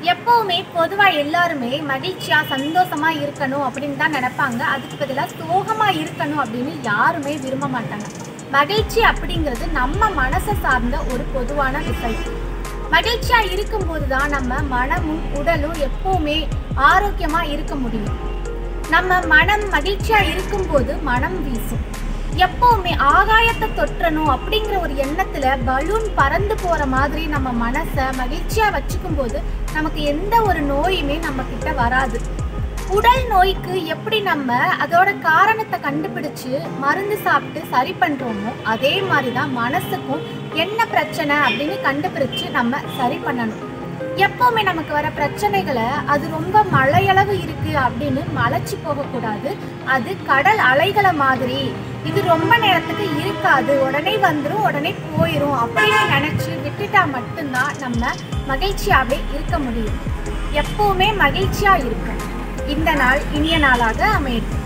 எப்பவுமே பொதுவா எல்லாருமே மகிழ்ச்சியா சந்தோஷமா இருக்கணும் அப்படின்னு தான் நினைப்பாங்க அதுக்கு பதிலாக சோகமா இருக்கணும் அப்படின்னு யாருமே விரும்ப மாட்டாங்க மகிழ்ச்சி அப்படிங்கிறது நம்ம மனசை சார்ந்த ஒரு பொதுவான விஷயம் மகிழ்ச்சியா இருக்கும்போது தான் நம்ம மனமும் உடலும் எப்பவுமே ஆரோக்கியமா இருக்க முடியும் நம்ம மனம் மகிழ்ச்சியா இருக்கும்போது மனம் வீசும் எப்பவுமே ஆகாயத்தை தொற்றணும் அப்படிங்கிற ஒரு எண்ணத்துல பலூன் பறந்து போற மாதிரி நம்ம மனசை மகிழ்ச்சியா வச்சுக்கும் போது நமக்கு எந்த ஒரு நோயுமே நம்ம கிட்ட வராது உடல் நோய்க்கு எப்படி நம்ம அதோட காரணத்தை கண்டுபிடிச்சு மருந்து சாப்பிட்டு சரி பண்றோமோ அதே மாதிரி தான் மனசுக்கும் என்ன பிரச்சனை அப்படின்னு கண்டுபிடிச்சு நம்ம சரி பண்ணணும் எப்பவுமே நமக்கு வர பிரச்சனைகளை அது ரொம்ப மழையளவு இருக்கு அப்படின்னு மலைச்சு போகக்கூடாது அது கடல் அலைகளை மாதிரி இது ரொம்ப நேரத்துக்கு இருக்காது உடனே வந்துடும் உடனே போயிடும் அப்படின்னு நினைச்சு விட்டுட்டா மட்டும்தான் நம்ம மகிழ்ச்சியாவே இருக்க முடியும் எப்பவுமே மகிழ்ச்சியா இருக்கும் இந்த நாள் இனிய நாளாக அமையட்டும்